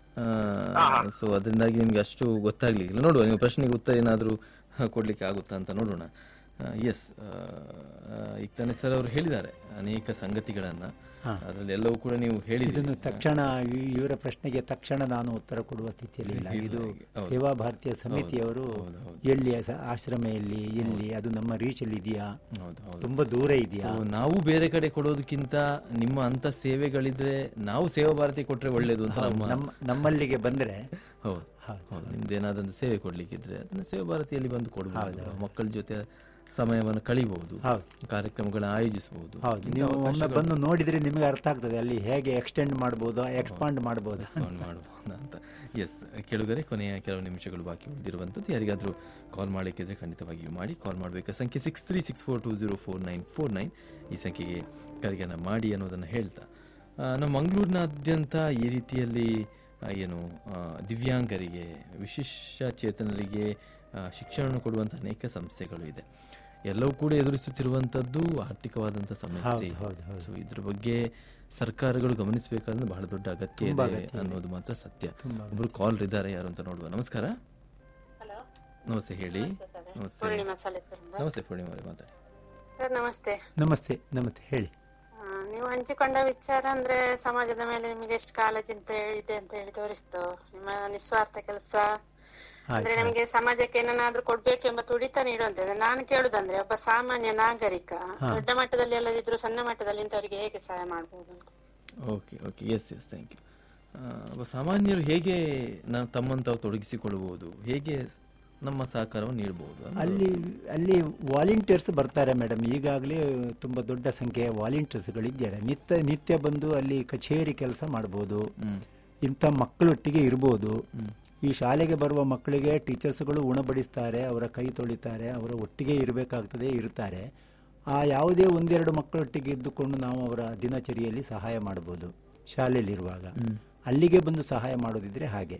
ಸೊ ಅದರಿಂದಾಗಿ ನಿಮ್ಗೆ ಅಷ್ಟು ಗೊತ್ತಾಗ್ಲಿಲ್ಲ ನೋಡುವ ನೀವು ಪ್ರಶ್ನೆಗೆ ಉತ್ತರ ಏನಾದರೂ ಕೊಡ್ಲಿಕ್ಕೆ ಆಗುತ್ತಾ ಅಂತ ನೋಡೋಣ ಎಸ್ ಈಗ ತಾನೇ ಸರ್ ಅವರು ಹೇಳಿದ್ದಾರೆ ಅನೇಕ ಸಂಗತಿಗಳನ್ನ ಅದರಲ್ಲಿ ಎಲ್ಲವೂ ಕೂಡ ನೀವು ಇದನ್ನು ಹೇಳಿದ್ದೀರಿ ತಕ್ಷಣ ಈ- ಇವರ ಪ್ರಶ್ನೆಗೆ ತಕ್ಷಣ ನಾನು ಉತ್ತರ ಕೊಡುವ ಸ್ಥಿತಿಯಲ್ಲಿ ಇಲ್ಲ ಇಲ್ಲ, ಇದು ಹೌದು. ಸೇವಾ ಭಾರತೀಯ ಸಮಿತಿಯವರು ಹೌದು, ಹೌದು. ಎಲ್ಲಿ ಸ- ಆಶ್ರಮ ಎಲ್ಲಿ ಎಲ್ಲಿ ಅದು ನಮ್ಮ ರೀಚಲ್ಲಿ ಇದೆಯಾ ಹೌದು ಹೌದು ತುಂಬಾ ದೂರ ಇದೆಯಾ So, ನಾವು ಬೇರೆ ಕಡೆ ಕೊಡೋದಕ್ಕಿಂತ ನಿಮ್ಮ ಅಂತ ಸೇವೆಗಳಿದ್ರೆ ನಾವು ಸೇವಾ ಭಾರತಿ ಕೊಟ್ರೆ ಒಳ್ಳೇದು ಅಂತ ನಮ್ಮ ನಮ್ಮ ನಮ್ಮಲ್ಲಿಗೆ ಬಂದ್ರೆ ಹೌದು ಹೌದು. ಹೌದು ನಿಮ್ದು ಏನಾದಂತ ಸೇವೆ ಕೊಡ್ಲಿಕ್ಕಿದ್ರೆ ಅದನ್ನ ಸೇವಾ ಭಾರತಿಯಲ್ಲಿ ಬಂದು ಕೊಡಬಹುದು ಮಕ್ಕಳ ಜೊತೆ ಸಮಯವನ್ನು ಕಳಿಬಹುದು ಹೌದು. ಕಾರ್ಯಕ್ರಮಗಳನ್ನ ಆಯೋಜಿಸಬಹುದು ಹೌದು ನೀವು ಒಮ್ಮೆ ಬಂದು ನೋಡಿದ್ರೆ ನಿಮಗೆ ಅರ್ಥ ಆಗ್ತದೆ ಅಲ್ಲಿ ಹೇಗೆ ಎಕ್ಸ್ಟೆಂಡ್ ಮಾಡ್ಬೋದಾ ಎಕ್ಸ್ಪಾಂಡ್ ಮಾಡ್ಬೋದಾ ಮಾಡಬಹುದು ಅಂತ ಎಸ್ ಕೆಳಗರೆ ಕೊನೆಯ ಕೆಲವು ನಿಮಿಷಗಳು ಬಾಕಿ ಉಳಿದಿರುವಂಥದ್ದು ಯಾರಿಗಾದ್ರೂ ಕಾಲ್ ಮಾಡಲಿಕ್ಕಿದ್ರೆ ಖಂಡಿತವಾಗಿಯೂ ಮಾಡಿ ಕಾಲ್ ಮಾಡಬೇಕಾ ಸಂಖ್ಯೆ six three six four two zero four nine four nine ಈ ಸಂಖ್ಯೆಗೆ ಕರೆಗನ್ನ ಮಾಡಿ ಅನ್ನೋದನ್ನು ಹೇಳ್ತಾ ಆ, ನಮ್ಮ ಮಂಗಳೂರಿನಾದ್ಯಂತ ಈ ರೀತಿಯಲ್ಲಿ ಆ, ಏನು ಆ, ದಿವ್ಯಾಂಗರಿಗೆ ವಿಶಿಷ್ಟ ಚೇತನರಿಗೆ ಆ, ಶಿಕ್ಷಣ ಕೊಡುವಂಥ ಅನೇಕ ಸಂಸ್ಥೆಗಳು ಇದೆ ಎಲ್ಲವೂ ಕೂಡ ಎದುರಿಸುತ್ತಿರುವಂಥದ್ದು ಆರ್ಥಿಕವಾದಂಥ ಸಮಸ್ಯೆ ಹೌದು, ಹೌದು, ಹೌದು. ಸೊ ಇದ್ರ ಬಗ್ಗೆ ಸರ್ಕಾರಗಳು ಗಮನಿಸಬೇಕಾದ್ರೆ ಬಹಳ ದೊಡ್ಡ ಅಗತ್ಯ ತುಂಬಾ ಇದೆ ಅಗತ್ಯ ಇದೆ. ಅನ್ನೋದು ಮಾತ್ರ ಸತ್ಯ ತುಂಬಾ ಒಬ್ರು ಕಾಲ್ ಇದ್ದಾರೆ ಯಾರು ಅಂತ ನೋಡುವ ನಮಸ್ಕಾರ ಹಲೋ ನಮಸ್ತೆ ಹೇಳಿ ನಮಸ್ತೆ ಪೂರ್ಣಿಮಾ ಸಾಲಿಗ್ರಾಮದಿಂದ. ನಮಸ್ತೆ ಪೂರ್ಣಿಮಾ ಅವರೇ ಮಾತಾಡಿ ಸರ್ ನಮಸ್ತೆ ನಮಸ್ತೆ ನಮಸ್ತೆ ಹೇಳಿ ಆ, ನೀವು ಹಂಚಿಕೊಂಡ ವಿಚಾರ ಅಂದ್ರೆ ಸಮಾಜದ ಮೇಲೆ ನಿಮಗೆ ಎಷ್ಟು ಕಾಳಜಿ ಅಂತ ಇದೆ ಅಂತ ಹೇಳಿ ತೋರಿಸ್ತು ನಿಮ್ಮ ನಿಸ್ವಾರ್ಥ ಕೆಲಸ ಅಂದ್ರೆ ಆಯ್ತು. ನಮಗೆ ಸಮಾಜಕ್ಕೆ ಏನನ್ನಾದ್ರೂ ಕೊಡ್ಬೇಕೆಂಬ ತುಡಿತ ನೀಡುವಂತದ್ದು ನಾನು ಕೇಳುದಂದ್ರೆ ಒಬ್ಬ ಸಾಮಾನ್ಯ ನಾಗರಿಕ ದೊಡ್ಡ ಮಟ್ಟದಲ್ಲಿ ಅಲ್ಲದಿದ್ರು ಸಣ್ಣ ಮಟ್ಟದಲ್ಲಿ ಇಂಥವರಿಗೆ ಹೇಗೆ ಸಹಾಯ ಮಾಡಬಹುದು ಅಂತ okay okay yes yes thank you ಒಬ್ಬ ಸಾಮಾನ್ಯರು ಹೇಗೆ ನಾವು ತಮ್ಮನ್ನು ತಾವು ತೊಡಗಿಸಿಕೊಳ್ಳಬಹುದು ಹೇಗೆ ಸ್- ನಮ್ಮ ಸಹಕಾರವನ್ನು ನೀಡಬಹುದು ಅಲ್ಲಿ ಅಲ್ಲಿ ವಾಲಂಟಿಯರ್ಸ್ ಬರ್ತಾರೆ ಮೇಡಮ್ ಈಗಾಗಲೇ ತುಂಬ ದೊಡ್ಡ ಸಂಖ್ಯೆಯ ವಾಲಂಟಿಯರ್ಸ್ಗಳಿದ್ದಾರೆ ನಿತ್ಯ ನಿತ್ಯ ಬಂದು ಅಲ್ಲಿ ಕಚೇರಿ ಕೆಲಸ ಮಾಡ್ಬೋದು ಇಂಥ ಮಕ್ಕಳೊಟ್ಟಿಗೆ ಇರ್ಬೋದು ಈ ಶಾಲೆಗೆ ಬರುವ ಮಕ್ಕಳಿಗೆ ಟೀಚರ್ಸ್ಗಳು ಉಣಬಡಿಸ್ತಾರೆ ಅವರ ಕೈ ತೊಳಿತಾರೆ ಅವರ ಒಟ್ಟಿಗೆ ಇರಬೇಕಾಗ್ತದೆ ಇರ್ತಾರೆ ಆ ಯಾವುದೇ ಒಂದೆರಡು ಮಕ್ಕಳೊಟ್ಟಿಗೆ ಇದ್ದುಕೊಂಡು ನಾವು ಅವರ ದಿನಚರಿಯಲ್ಲಿ ಸಹಾಯ ಮಾಡ್ಬೋದು ಶಾಲೆಯಲ್ಲಿರುವಾಗ ಅಲ್ಲಿಗೆ ಬಂದು ಸಹಾಯ ಮಾಡೋದಿದ್ರೆ ಹಾಗೆ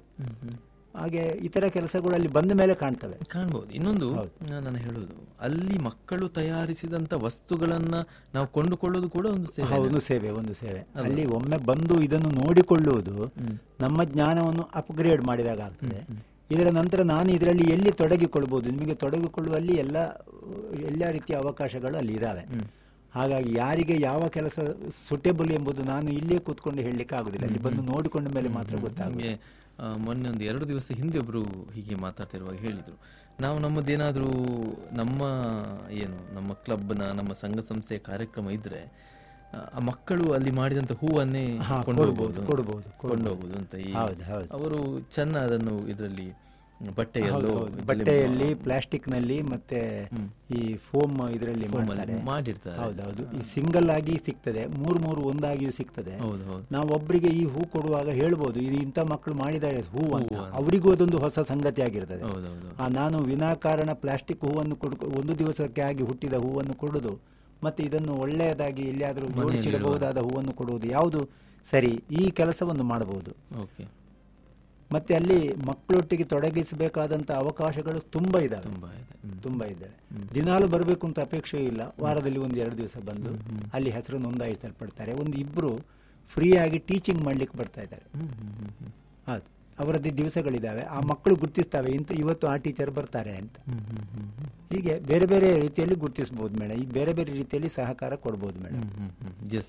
ಹಾಗೆ ಇತರ ಕೆಲಸಗಳು ಅಲ್ಲಿ ಬಂದ ಮೇಲೆ ಕಾಣ್ತವೆ ಕಾಣ್ಬೋದು ಇನ್ನೊಂದು ಹೌದು. ನಾ- ನಾನು ಹೇಳೋದು ಅಲ್ಲಿ ಮಕ್ಕಳು ತಯಾರಿಸಿದಂತ ವಸ್ತುಗಳನ್ನ ನಾವು ಕೊಂಡುಕೊಳ್ಳೋದು ಕೂಡ ಒಂದು ಸೇವೆ ಒಂದು ಸೇವೆ ಒಂದು ಸೇವೆ ಅಲ್ಲಿ ಒಮ್ಮೆ ಬಂದು ಇದನ್ನು ನೋಡಿಕೊಳ್ಳುವುದು ನಮ್ಮ ಜ್ಞಾನವನ್ನು ಅಪ್ಗ್ರೇಡ್ ಮಾಡಿದಾಗ ಆಗ್ತದೆ ಇದರ ನಂತರ ನಾನು ಇದರಲ್ಲಿ ಎಲ್ಲಿ ತೊಡಗಿಕೊಳ್ಬಹುದು ನಿಮಗೆ ತೊಡಗಿಕೊಳ್ಳುವಲ್ಲಿ ಎಲ್ಲ ಎಲ್ಲ ರೀತಿಯ ಅವಕಾಶಗಳು ಅಲ್ಲಿ ಇದಾವೆ ಹಾಗಾಗಿ ಯಾರಿಗೆ ಯಾವ ಕೆಲಸ ಸುಟೇಬಲ್ ಎಂಬುದು ನಾನು ಇಲ್ಲೇ ಕೂತ್ಕೊಂಡು ಹೇಳಲಿಕ್ಕೆ ಆಗುದಿಲ್ಲ ಅಲ್ಲಿ ಬಂದು ನೋಡಿಕೊಂಡ ಮೇಲೆ ಮಾತ್ರ ಗೊತ್ತಾಗುತ್ತೆ ನಮಗೆ ಮೊನ್ನೆ ಒಂದು ಎರಡು ದಿವಸ ಹಿಂದೆ ಒಬ್ರು ಹೀಗೆ ಮಾತಾಡ್ತಿರುವಾಗ ಹೇಳಿದ್ರು ನಾವು ನಮ್ಮದೇನಾದ್ರೂ ನಮ್ಮ ಏನು ನಮ್ಮ ಕ್ಲಬ್ನ ನಮ್ಮ ಸಂಘ ಸಂಸ್ಥೆಯ ಕಾರ್ಯಕ್ರಮ ಇದ್ರೆ ಆ, ಆ ಮಕ್ಕಳು ಅಲ್ಲಿ ಮಾಡಿದಂತ ಹೂವನ್ನೇ ಹಾ, ಕೊಂಡು ಕೊಡ್ಬೋದು, ಹೋಗ್ಬೋದು ಕೊಡ್ಬೋದು, ಕೊಡ್ಬೋದು. ಕೊಂಡೋಗ್ಬೋದು ಅಂತ ಈ ಹೌದು, ಹೌದು. ಅವರು ಚೆನ್ನ ಅದನ್ನು ಇದರಲ್ಲಿ ಬಟ್ಟೆಯಲ್ಲೋ ಹೌದು, ಹೌದು. ಬಟ್ಟೆಯಲ್ಲಿ ಪ್ಲಾಸ್ಟಿಕ್ ನಲ್ಲಿ ಮತ್ತೆ ಈ ಫೋಮ್ ಇದರಲ್ಲಿ Foam ಅಲ್ಲಿ ಮಾಡ್ತಾರೆ ಮಾಡಿರ್ತಾರೆ. ಹೌದೌದು ಈ ಸಿಂಗಲ್ ಆಗಿ ಸಿಗ್ತದೆ ಮೂರು ಮೂರು ಒಂದಾಗಿಯೂ ಸಿಗ್ತದೆ ಹೌದು ಹೌದು ನಾವು ಒಬ್ಬರಿಗೆ ಈ ಹೂ ಕೊಡುವಾಗ ಹೇಳ್ಬೋದು ಇದು ಇಂಥ ಮಕ್ಕಳು ಮಾಡಿದ್ದಾರೆ ಹೂ ಅಂತ ಅವರಿಗೂ ಅದೊಂದು ಹೊಸ ಸಂಗತಿ ಆಗಿರ್ತದೆ ಹೌದೌದು ಆ ನಾನು ವಿನಾಕಾರಣ ಪ್ಲಾಸ್ಟಿಕ್ ಹೂವನ್ನು ಕೊಡು ಒಂದು ದಿವಸಕ್ಕೆ ಆಗಿ ಹುಟ್ಟಿದ ಹೂವನ್ನು ಕೊಡುದು ಮತ್ತೆ ಇದನ್ನು ಒಳ್ಳೆಯದಾಗಿ ಎಲ್ಲಿಯಾದರೂ ಜೋಡಿಸಿಡಬಹುದಾದ ಹೂವನ್ನು ಕೊಡುವುದು ಯಾವುದು ಸರಿ ಈ ಕೆಲಸವನ್ನು ಮಾಡಬಹುದು ಓಕೆ ಮತ್ತೆ ಅಲ್ಲಿ ಮಕ್ಕಳೊಟ್ಟಿಗೆ ತೊಡಗಿಸಬೇಕಾದಂತ ಅವಕಾಶಗಳು ತುಂಬಾ ಇದಾವೆ ತುಂಬಾ ಇದೆ ಹ್ಮ್. ತುಂಬಾ ಇದ್ದಾವೆ ದಿನಾಲು ಬರಬೇಕು ಅಂತ ಅಪೇಕ್ಷೆ ಇಲ್ಲ ವಾರದಲ್ಲಿ ಒಂದು ಎರಡು ದಿವಸ ಬಂದು ಅಲ್ಲಿ ಹೆಸರು ನೋಂದಾಯಿಸಲ್ಪಡ್ತಾರೆ ಒಂದು ಇಬ್ರು ಫ್ರೀ ಆಗಿ ಟೀಚಿಂಗ್ ಮಾಡ್ಲಿಕ್ಕೆ ಬರ್ತಾ ಇದ್ದಾರೆ ಹ್ಮ್, ಹ್ಮ್, ಹ್ಮ್, ಹ್ಮ್. ಹೌದು ಅವರದ್ದು ದಿವಸಗಳಿದ್ದಾವೆ ಆ ಮಕ್ಕಳು ಗುರ್ತಿಸ್ತವೆ ಇಂತ ಇವತ್ತು ಆ ಟೀಚರ್ ಬರ್ತಾರೆ ಅಂತ ಹ್ಮ್, ಹ್ಮ್, ಹ್ಮ್, ಹ್ಮ್. ಹೀಗೆ ಬೇರೆ ಬೇರೆ ರೀತಿಯಲ್ಲಿ ಗುರ್ತಿಸಬಹುದು ಮೇಡಮ್ ಈ ಬೇರೆ ಬೇರೆ ರೀತಿಯಲ್ಲಿ ಸಹಕಾರ ಕೊಡ್ಬೋದು ಮೇಡಮ್ ಎಸ್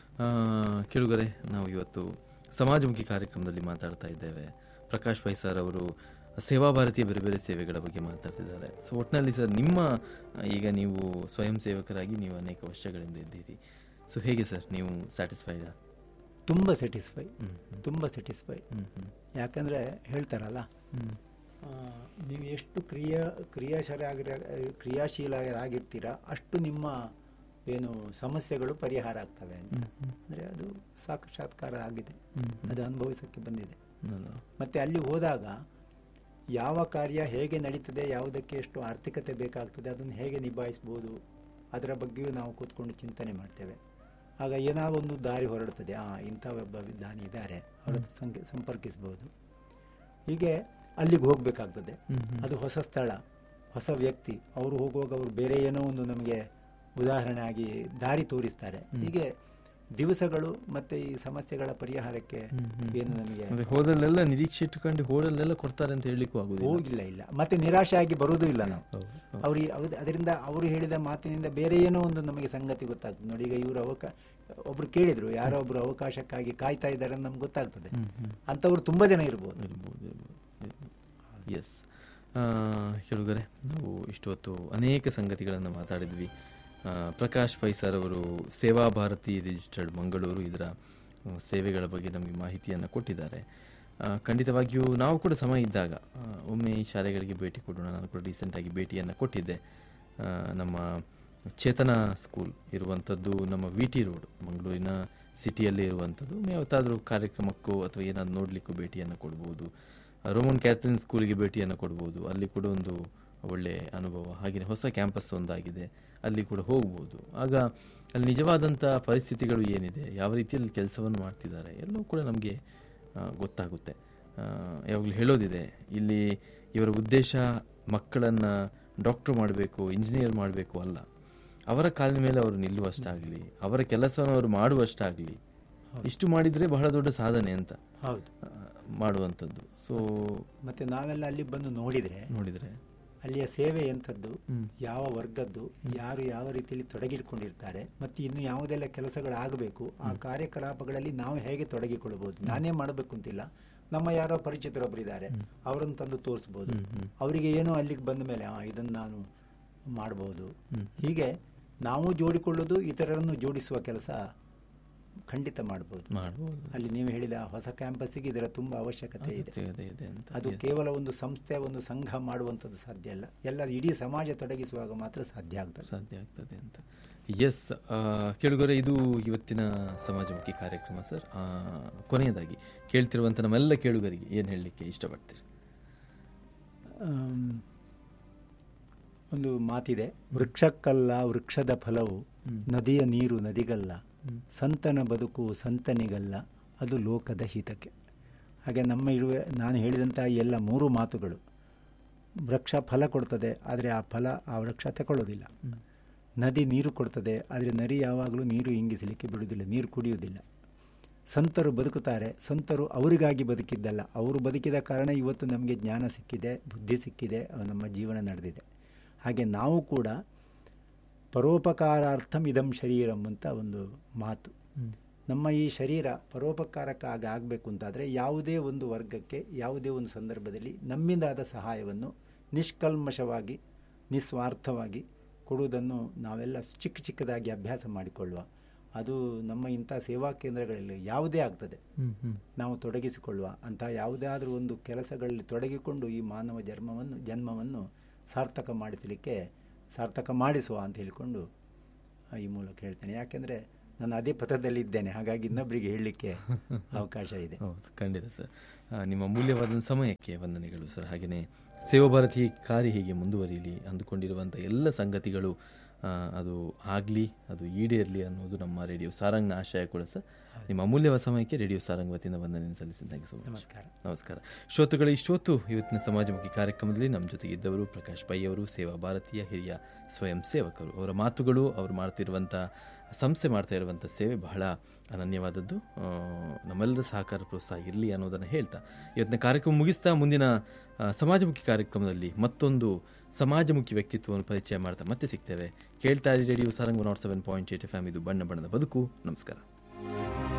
ಕೇಳುಗರೆ ನಾವು ಇವತ್ತು ಸಮಾಜಮುಖಿ ಕಾರ್ಯಕ್ರಮದಲ್ಲಿ ಮಾತಾಡ್ತಾ ಇದ್ದೇವೆ ಪ್ರಕಾಶ್ ಪೈ ಸರ್ ಅವರು ಸೇವಾ ಭಾರತೀಯ ಬೇರೆ ಬೇರೆ ಸೇವೆಗಳ ಬಗ್ಗೆ ಮಾತಾಡ್ತಿದ್ದಾರೆ ಸೊ ಒಟ್ಟಿನಲ್ಲಿ ಸರ್ ನಿಮ್ಮ ಆ, ಈಗ ನೀವು ಸ್ವಯಂ ಸೇವಕರಾಗಿ ನೀವು ಅನೇಕ ವರ್ಷಗಳಿಂದ ಇದ್ದೀರಿ ಸೊ ಹೇಗೆ ಸರ್ ನೀವು ಸ್ಯಾಟಿಸ್ಫೈಡ್ ತುಂಬಾ ಸ್ಯಾಟಿಸ್ಫೈ ಹ್ಮ್, ತುಂಬಾ ಸ್ಯಾಟಿಸ್ಫೈ ಹ್ಮ್ ಹ್ಮ್ ಯಾಕಂದ್ರೆ ಹೇಳ್ತಾರಲ್ಲ ಹ್ಮ್ ಆ, ನೀವು ಎಷ್ಟು ಕ್ರಿಯಾ ಕ್ರಿಯಾಶೀಲಾಗಿ ಕ್ರಿಯಾಶೀಲರಾಗಿರ್ತೀರಾ ಅಷ್ಟು ನಿಮ್ಮ ಏನು ಸಮಸ್ಯೆಗಳು ಪರಿಹಾರ ಆಗ್ತವೆ ಅಂತ ಅಂದ್ರೆ ಅದು ಸಾಕ್ಷಾತ್ಕಾರ ಆಗಿದೆ ಅದು ಅನುಭವಿಸಕ್ಕೆ ಬಂದಿದೆ ಅಲ್ವಾ? ಮತ್ತೆ ಅಲ್ಲಿ ಹೋದಾಗ ಯಾವ ಕಾರ್ಯ ಹೇಗೆ ನಡೀತದೆ ಯಾವುದಕ್ಕೆ ಎಷ್ಟು ಆರ್ಥಿಕತೆ ಬೇಕಾಗ್ತದೆ ಅದನ್ನು ಹೇಗೆ ನಿಭಾಯಿಸ್ಬೋದು ಅದರ ಬಗ್ಗೆಯೂ ನಾವು ಕೂತ್ಕೊಂಡು ಚಿಂತನೆ ಮಾಡ್ತೇವೆ ಆಗ ಏನಾದ್ರು ಒಂದು ದಾರಿ ಹೊರಡ್ತದೆ ಆ ಇಂಥ ಒಬ್ಬ ವಿಧಾನಿ ಇದ್ದಾರೆ ಅವರ ಸಂಖ್ಯೆ ಸಂಪರ್ಕಿಸ್ಬೋದು ಹೀಗೆ ಅಲ್ಲಿಗೆ ಹೋಗಬೇಕಾಗ್ತದೆ ಅದು ಹೊಸ ಸ್ಥಳ ಹೊಸ ವ್ಯಕ್ತಿ ಅವರು ಹೋಗುವಾಗ ಅವರು ಬೇರೆ ಏನೋ ಒಂದು ನಮಗೆ ಉದಾಹರಣೆ ಆಗಿ ದಾರಿ ತೋರಿಸ್ತಾರೆ ಹೀಗೆ ದಿವಸಗಳು ಮತ್ತೆ ಈ ಸಮಸ್ಯೆಗಳ ಪರಿಹಾರಕ್ಕೆ ಏನು ನಮಗೆ ಮತ್ತೆ ಹೋದಲ್ಲೆಲ್ಲ ನಿರೀಕ್ಷೆ ಇಟ್ಟುಕೊಂಡು ಹೋದಲ್ಲೆಲ್ಲ ಕೊಡ್ತಾರೆ ಅಂತ ಹೇಳಲಿಕ್ಕೂ ಆಗುದಿಲ್ಲ ಹೋಗಿಲ್ಲ ಇಲ್ಲ ಮತ್ತೆ ನಿರಾಶೆ ಆಗಿ ಬರುವುದೂ ಇಲ್ಲ ನಾವು ಹೌದು, ಹೌದು. ಅವ್ರಿಗೆ ಅವ್ರು- ಅದರಿಂದ ಅವರು ಹೇಳಿದ ಮಾತಿನಿಂದ ಬೇರೆ ಏನೋ ಒಂದು ನಮಗೆ ಸಂಗತಿ ಗೊತ್ತಾಗ್ತದೆ ನೋಡಿ ಈಗ ಇವರು ಅವಕಾಶ ಒಬ್ರು ಕೇಳಿದ್ರು ಯಾರೋ ಒಬ್ರು ಅವಕಾಶಕ್ಕಾಗಿ ಕಾಯ್ತಾ ಇದ್ದಾರೆ ಅಂತ ನಮ್ಗೆ ಗೊತ್ತಾಗ್ತದೆ ಹ್ಮ್, ಹ್ಮ್. ಅಂತವ್ರು ತುಂಬಾ ಜನ ಇರ್ಬೋದು ಇರ್ಬೋದು ಎಸ್ ಕೇಳುಗರೆ ನಾವು ಇಷ್ಟು ಹೊತ್ತು ಅನೇಕ ಸಂಗತಿಗಳನ್ನು ಮಾತಾಡಿದ್ವಿ ಆ, ಪ್ರಕಾಶ್ ಪೈ ಸರ್ ಅವರು ಸೇವಾ ಭಾರತಿ ರಿಜಿಸ್ಟರ್ಡ್ ಮಂಗಳೂರು ಇದರ ಆ, ಸೇವೆಗಳ ಬಗ್ಗೆ ನಮಗೆ ಮಾಹಿತಿಯನ್ನು ಕೊಟ್ಟಿದ್ದಾರೆ ಆ, ಖಂಡಿತವಾಗಿಯೂ ನಾವು ಕೂಡ ಸಮಯ ಇದ್ದಾಗ ಆ, ಒಮ್ಮೆ ಈ ಶಾಲೆಗಳಿಗೆ ಭೇಟಿ ಕೊಡೋಣ ನಾನು ಕೂಡ ರೀಸೆಂಟಾಗಿ ಭೇಟಿಯನ್ನು ಕೊಟ್ಟಿದ್ದೆ ಆ, ನಮ್ಮ ಚೇತನ ಸ್ಕೂಲ್ ಇರುವಂಥದ್ದು ನಮ್ಮ ವಿ ಟಿ ರೋಡ್ ಮಂಗಳೂರಿನ ಸಿಟಿಯಲ್ಲೇ ಇರುವಂಥದ್ದು ಒಮ್ಮೆ ಯಾವತ್ತಾದರೂ ಕಾರ್ಯಕ್ರಮಕ್ಕೂ ಅಥವಾ ಏನಾದ್ರು ನೋಡಲಿಕ್ಕೂ ಭೇಟಿಯನ್ನು ಕೊಡ್ಬೋದು ರೋಮನ್ ಕ್ಯಾಥರಿನ್ ಸ್ಕೂಲಿಗೆ ಭೇಟಿಯನ್ನು ಕೊಡ್ಬೋದು ಅಲ್ಲಿ ಕೂಡ ಒಂದು ಒಳ್ಳೆಯ ಅನುಭವ ಹಾಗೆಯೇ ಹೊಸ ಕ್ಯಾಂಪಸ್ ಒಂದಾಗಿದೆ ಅಲ್ಲಿ ಕೂಡ ಹೋಗ್ಬೋದು ಆಗ ಅಲ್ಲಿ ನಿಜವಾದಂಥ ಪರಿಸ್ಥಿತಿಗಳು ಏನಿದೆ ಯಾವ ರೀತಿಯಲ್ಲಿ ಕೆಲಸವನ್ನು ಮಾಡ್ತಿದ್ದಾರೆ ಎಲ್ಲವೂ ಕೂಡ ನಮಗೆ ಗೊತ್ತಾಗುತ್ತೆ ಆ, ಯಾವಾಗಲೂ ಹೇಳೋದಿದೆ ಇಲ್ಲಿ ಇವರ ಉದ್ದೇಶ ಮಕ್ಕಳನ್ನು ಡಾಕ್ಟರ್ ಮಾಡಬೇಕು ಇಂಜಿನಿಯರ್ ಮಾಡಬೇಕು ಅಲ್ಲ ಅವರ ಕಾಲಿನ ಮೇಲೆ ಅವರು ನಿಲ್ಲುವಷ್ಟಾಗಲಿ ಅವರ ಕೆಲಸವನ್ನು ಅವರು ಮಾಡುವಷ್ಟಾಗಲಿ ಇಷ್ಟು ಮಾಡಿದರೆ ಬಹಳ ದೊಡ್ಡ ಸಾಧನೆ ಅಂತ ಹೌದು ಆ, ಮಾಡುವಂಥದ್ದು ಸೊ ಮತ್ತೆ ನಾವೆಲ್ಲ ಅಲ್ಲಿ ಬಂದು ನೋಡಿದ್ರೆ ನೋಡಿದರೆ ಅಲ್ಲಿಯ ಸೇವೆ ಎಂಥದ್ದು ಹ್ಮ್. ಯಾವ ವರ್ಗದ್ದು ಯಾರು ಯಾವ ರೀತಿಯಲ್ಲಿ ತೊಡಗಿಕೊಂಡಿರ್ತಾರೆ ಮತ್ತು ಇನ್ನು ಯಾವುದೆಲ್ಲ ಕೆಲಸಗಳಾಗಬೇಕು ಆ ಕಾರ್ಯಕಲಾಪಗಳಲ್ಲಿ ನಾವು ಹೇಗೆ ತೊಡಗಿಕೊಳ್ಳಬಹುದು ನಾನೇ ಮಾಡಬೇಕು ಅಂತಿಲ್ಲ ನಮ್ಮ ಯಾರೋ ಪರಿಚಿತರೊಬ್ಬರಿದ್ದಾರೆ ಅವರನ್ನು ತಂದು ತೋರಿಸ್ಬೋದು ಅವರಿಗೆ ಏನೋ ಅಲ್ಲಿಗೆ ಬಂದ ಮೇಲೆ ಆ ಇದನ್ನು ನಾನು ಮಾಡಬಹುದು ಹೀಗೆ ನಾವು ಜೋಡಿಕೊಳ್ಳೋದು ಇತರರನ್ನು ಜೋಡಿಸುವ ಕೆಲಸ ಖಂಡಿತ ಮಾಡಬಹುದು ಮಾಡ್ಬೋದು ಅಲ್ಲಿ ನೀವು ಹೇಳಿದ ಹೊಸ ಕ್ಯಾಂಪಸ್ಸಿಗೆ ಇದರ ತುಂಬಾ ಅವಶ್ಯಕತೆ ಇದೆ ಅಗತ್ಯತೆ ಇದೆ ಅಂತ ಅದು ಕೇವಲ ಒಂದು ಸಂಸ್ಥೆ ಒಂದು ಸಂಘ ಮಾಡುವಂಥದ್ದು ಸಾಧ್ಯ ಅಲ್ಲ ಎಲ್ಲ ಇಡೀ ಸಮಾಜ ತೊಡಗಿಸುವಾಗ ಮಾತ್ರ ಸಾಧ್ಯ ಆಗ್ತದೆ ಸಾಧ್ಯ ಆಗ್ತದೆ ಅಂತ ಎಸ್ ಕೇಳುಗರೆ ಇದು ಇವತ್ತಿನ ಸಮಾಜಮುಖಿ ಕಾರ್ಯಕ್ರಮ ಸರ್ ಆ, ಕೊನೆಯದಾಗಿ ಕೇಳ್ತಿರುವಂಥ ನಮ್ಮೆಲ್ಲ ಕೇಳುಗರಿಗೆ ಏನು ಹೇಳಲಿಕ್ಕೆ ಇಷ್ಟಪಡ್ತೀರಿ ಆಮ್, ಒಂದು ಮಾತಿದೆ ವೃಕ್ಷಕ್ಕಲ್ಲ ವೃಕ್ಷದ ಫಲವು ನದಿಯ ನೀರು ನದಿಗಲ್ಲ ಸಂತನ ಬದುಕು ಸಂತನಿಗಲ್ಲ ಅದು ಲೋಕದ ಹಿತಕ್ಕೆ ಹಾಗೆ ನಮ್ಮ ಇರುವೆ ನಾನು ಹೇಳಿದಂಥ ಈ ಎಲ್ಲ ಮೂರು ಮಾತುಗಳು ವೃಕ್ಷ ಫಲ ಕೊಡ್ತದೆ ಆದರೆ ಆ ಫಲ ಆ ವೃಕ್ಷ ತಗೊಳ್ಳೋದಿಲ್ಲ ನದಿ ನೀರು ಕೊಡ್ತದೆ ಆದರೆ ನರಿ ಯಾವಾಗಲೂ ನೀರು ಇಂಗಿಸಲಿಕ್ಕೆ ಬಿಡುವುದಿಲ್ಲ ನೀರು ಕುಡಿಯುವುದಿಲ್ಲ ಸಂತರು ಬದುಕುತ್ತಾರೆ ಸಂತರು ಅವರಿಗಾಗಿ ಬದುಕಿದ್ದಲ್ಲ ಅವರು ಬದುಕಿದ ಕಾರಣ ಇವತ್ತು ನಮಗೆ ಜ್ಞಾನ ಸಿಕ್ಕಿದೆ ಬುದ್ಧಿ ಸಿಕ್ಕಿದೆ ಅಹ್, ನಮ್ಮ ಜೀವನ ನಡೆದಿದೆ ಹಾಗೆ ನಾವು ಕೂಡ ಪರೋಪಕಾರಾರ್ಥಂ ಇದಂ ಶರೀರಂ ಅಂತ ಒಂದು ಮಾತು ನಮ್ಮ ಈ ಶರೀರ ಪರೋಪಕಾರಕ್ಕಾಗಿ ಆಗಬೇಕು ಅಂತಾದರೆ ಯಾವುದೇ ಒಂದು ವರ್ಗಕ್ಕೆ ಯಾವುದೇ ಒಂದು ಸಂದರ್ಭದಲ್ಲಿ ನಮ್ಮಿಂದಾದ ಸಹಾಯವನ್ನು ನಿಷ್ಕಲ್ಮಶವಾಗಿ ನಿಸ್ವಾರ್ಥವಾಗಿ ಕೊಡುವುದನ್ನು ನಾವೆಲ್ಲ ಚಿಕ್ಕ ಚಿಕ್ಕದಾಗಿ ಅಭ್ಯಾಸ ಮಾಡಿಕೊಳ್ಳುವ ಅದು ನಮ್ಮ ಇಂಥ ಸೇವಾ ಕೇಂದ್ರಗಳಲ್ಲಿ ಯಾವುದೇ ಆಗ್ತದೆ ಹ್ಮ್ ಹ್ಮ್ ನಾವು ತೊಡಗಿಸಿಕೊಳ್ಳುವ ಅಂತಹ ಯಾವುದಾದ್ರೂ ಒಂದು ಕೆಲಸಗಳಲ್ಲಿ ತೊಡಗಿಕೊಂಡು ಈ ಮಾನವ ಜನ್ಮವನ್ನು ಜನ್ಮವನ್ನು ಸಾರ್ಥಕ ಮಾಡಿಸಲಿಕ್ಕೆ ಸಾರ್ಥಕ ಮಾಡಿಸುವ ಅಂತ ಹೇಳಿಕೊಂಡು ಆ, ಈ ಮೂಲಕ ಹೇಳ್ತೇನೆ ಯಾಕೆಂದರೆ ನಾನು ಅದೇ ಪಥದಲ್ಲಿ ಇದ್ದೇನೆ ಹಾಗಾಗಿ ಇನ್ನೊಬ್ಬರಿಗೆ ಹೇಳಲಿಕ್ಕೆ ಅವಕಾಶ ಇದೆ ಹೌದು ಖಂಡಿತ ಸರ್ ಆ, ನಿಮ್ಮ ಅಮೂಲ್ಯವಾದ ಸಮಯಕ್ಕೆ ವಂದನೆಗಳು ಸರ್ ಹಾಗೆಯೇ ಸೇವಾ ಭಾರತಿ ಕಾರ್ಯ ಹೀಗೆ ಮುಂದುವರಿಯಲಿ ಅಂದುಕೊಂಡಿರುವಂಥ ಎಲ್ಲ ಸಂಗತಿಗಳು ಆ, ಅದು ಆಗಲಿ ಅದು ಈಡೇರಲಿ ಅನ್ನೋದು ನಮ್ಮ ರೇಡಿಯೋ ಸಾರಂಗ್ನ ಆಶಯ ಕೂಡ ಸರ್ ನಿಮ್ಮ ಅಮೂಲ್ಯವಾದ ಸಮಯಕ್ಕೆ ರೇಡಿಯೋ ಸಾರಂಗ್ ವತಿಯಿಂದ ವಂದನೆ ಸಲ್ಲಿಸಿ ಥ್ಯಾಂಕ್ ಯು ಸೊ ಮಚ್ ನಮಸ್ಕಾರ ನಮಸ್ಕಾರ ಶ್ರೋತೃಗಳು ಇಷ್ಟೊತ್ತು ಇವತ್ತಿನ ಸಮಾಜಮುಖಿ ಕಾರ್ಯಕ್ರಮದಲ್ಲಿ ನಮ್ಮ ಜೊತೆಗೆ ಇದ್ದವರು ಪ್ರಕಾಶ್ ಪೈ ಅವರು ಸೇವಾ ಭಾರತೀಯ ಹಿರಿಯ ಸ್ವಯಂ ಸೇವಕರು ಅವರ ಮಾತುಗಳು ಅವರು ಮಾಡ್ತಿರುವಂಥ ಸಂಸ್ಥೆ ಮಾಡ್ತಾ ಇರುವಂಥ ಸೇವೆ ಬಹಳ ಅನನ್ಯವಾದದ್ದು ಆ, ನಮ್ಮೆಲ್ಲರ ಸಹಕಾರ ಪ್ರೋತ್ಸಾಹ ಇರಲಿ ಅನ್ನೋದನ್ನು ಹೇಳ್ತಾ ಇವತ್ತಿನ ಕಾರ್ಯಕ್ರಮ ಮುಗಿಸ್ತಾ ಮುಂದಿನ ಆ, ಸಮಾಜಮುಖಿ ಕಾರ್ಯಕ್ರಮದಲ್ಲಿ ಮತ್ತೊಂದು ಸಮಾಜಮುಖಿ ವ್ಯಕ್ತಿತ್ವವನ್ನು ಪರಿಚಯ ಮಾಡ್ತಾ ಮತ್ತೆ ಸಿಗ್ತೇವೆ ಕೇಳ್ತಾ ಇರಿ radio Sarang nought seven point eight F ಇದು ಬಣ್ಣ ಬಣ್ಣದ ಬದುಕು ನಮಸ್ಕಾರ